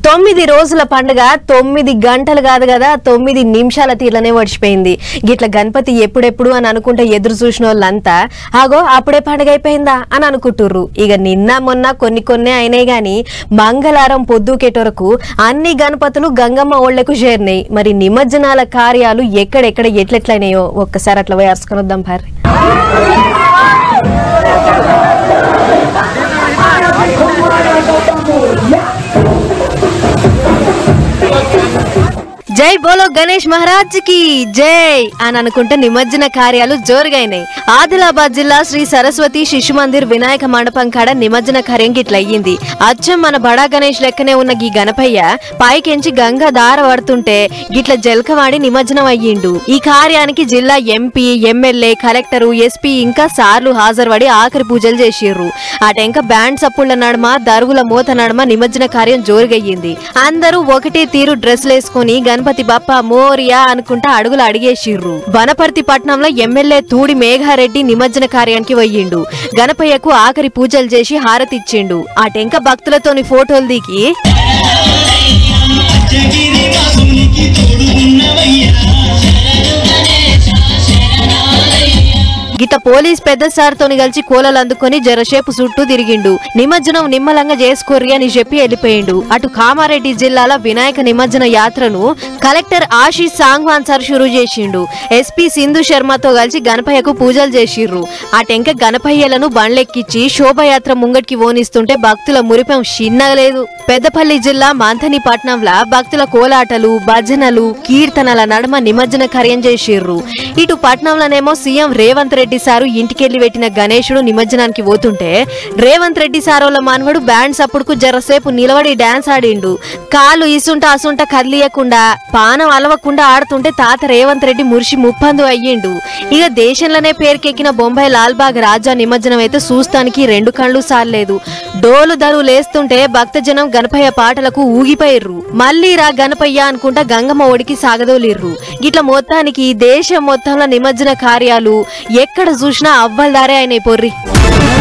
తొమ్మిది రోజుల పండుగ తొమ్మిది గంటలు కాదు కదా తొమ్మిది నిమిషాల తీర్లనే మర్చిపోయింది గిట్ల గణపతి ఎప్పుడెప్పుడు అని అనుకుంటే ఎదురు చూసిన వాళ్ళంతా ఆగో అప్పుడే పండుగ అయిపోయిందా అని అనుకుంటుర్రు ఇక నిన్న మొన్న కొన్ని కొన్ని అయినాయి గాని మంగళవారం పొద్దుకేటొరకు అన్ని గణపతులు గంగమ్మ ఓళ్లకు చేరినాయి మరి నిమజ్జనాల కార్యాలు ఎక్కడెక్కడ ఎట్లెట్లయినాయో ఒక్కసారి అట్లా పోయి అరుచుకొని వద్దాం పారి జై బోలో గణేష్ మహారాజ్ కి జై అని అనుకుంటే నిమజ్జన కార్యాలు జోరుగైనాయి ఆదిలాబాద్ జిల్లా శ్రీ సరస్వతి శిశు మందిర్ వినాయక మండపం కాడ నిమజ్జన కార్యం గిట్ల అయ్యింది అచ్చం మన బడా గణేష్ లెక్కనే ఉన్న ఈ గణపయ్య పైకెంచి గంగ దార పడుతుంటే గిట్ల జల్కవాడి నిమజ్జనం అయ్యిండు ఈ కార్యానికి జిల్లా ఎంపీ ఎమ్మెల్యే కలెక్టరు ఎస్పీ ఇంకా సార్లు హాజరుపడి ఆఖరి పూజలు చేసిర్రు అటెంక బ్యాండ్ సప్పుళ్ల నడుమ దరుగుల మూత నడుమ నిమజ్జన కార్యం జోరుగయ్యింది అందరూ ఒకటే తీరు డ్రెస్లు వేసుకుని గణపతి బప్ప మోరియా అనుకుంటా అడుగులు అడిగేసిర్రు వనపర్తి పట్నంలో ఎమ్మెల్యే తూడి మేఘారెడ్డి నిమజ్జన కార్యానికి పోయిండు గణపయ్యకు ఆఖరి పూజలు చేసి హారతిచ్చిండు ఆ టెంక భక్తులతోని ఫోటోలు దిగి జగిరి వాసునికి తోడు ఉన్నవయ్యా గిట్ట పోలీస్ పెద్ద సార్ తోని కలిసి కోలలు అందుకొని జరసేపు చుట్టూ తిరిగిండు నిమజ్జనం నిమ్మలంగా చేసుకోర్రి అని చెప్పి వెళ్ళిపోయిండు అటు కామారెడ్డి జిల్లాల వినాయక నిమజ్జన యాత్రను కలెక్టర్ ఆశీష్ సాంగ్వాన్ సార్ షురూ చేసిండు ఎస్పీ సింధు శర్మతో కలిసి గణపయ్యకు పూజలు చేసిర్రు ఆ టెంక గణపయ్యలను బండ్లెక్కిచ్చి శోభయాత్ర ముంగటికి ఓనిస్తుంటే భక్తుల మురిపం చిన్నగలేదు పెద్దపల్లి జిల్లా మంథని పట్నంలో భక్తుల కోలాటలు భజనలు కీర్తనల నడుమ నిమజ్జన కార్యం చేసిర్రు ఇటు పట్నంలోనేమో సీఎం రేవంత్ రెడ్డి సారు ఇంటికెళ్లి పెట్టిన గణేశుడు నిమజ్జనానికి పోతుంటే రేవంత్ రెడ్డి సారోల మానవుడు బ్యాండ్ సప్పుడుకు జరసేపు నిలబడి డాన్స్ ఆడిండు కాలు ఇసుంట అసుంట కదిలియకుండా పానం అలవకుండా ఆడుతుంటే తాత రేవంత్ రెడ్డి మురిసి ముప్పందు అయ్యిండు ఇక దేశంలోనే పేరుకెక్కిన బొంబాయి లాల్బాగ్ రాజా నిమజ్జనం అయితే చూస్తానికి రెండు కళ్ళు సార్లేదు డోలు దరు లేస్తుంటే భక్తజనం గణపయ్య పాటలకు ఊగిపోయిర్రు మళ్ళీ రా గణపయ్య అనుకుంటా గంగమ్మ ఒడికి సాగదోలిర్రు గిట్ల మొత్తానికి దేశం మొత్తంలో నిమజ్జన కార్యాలు ఎక్కడ చూసినా అవ్వల్దారే అయినాయి పొర్రి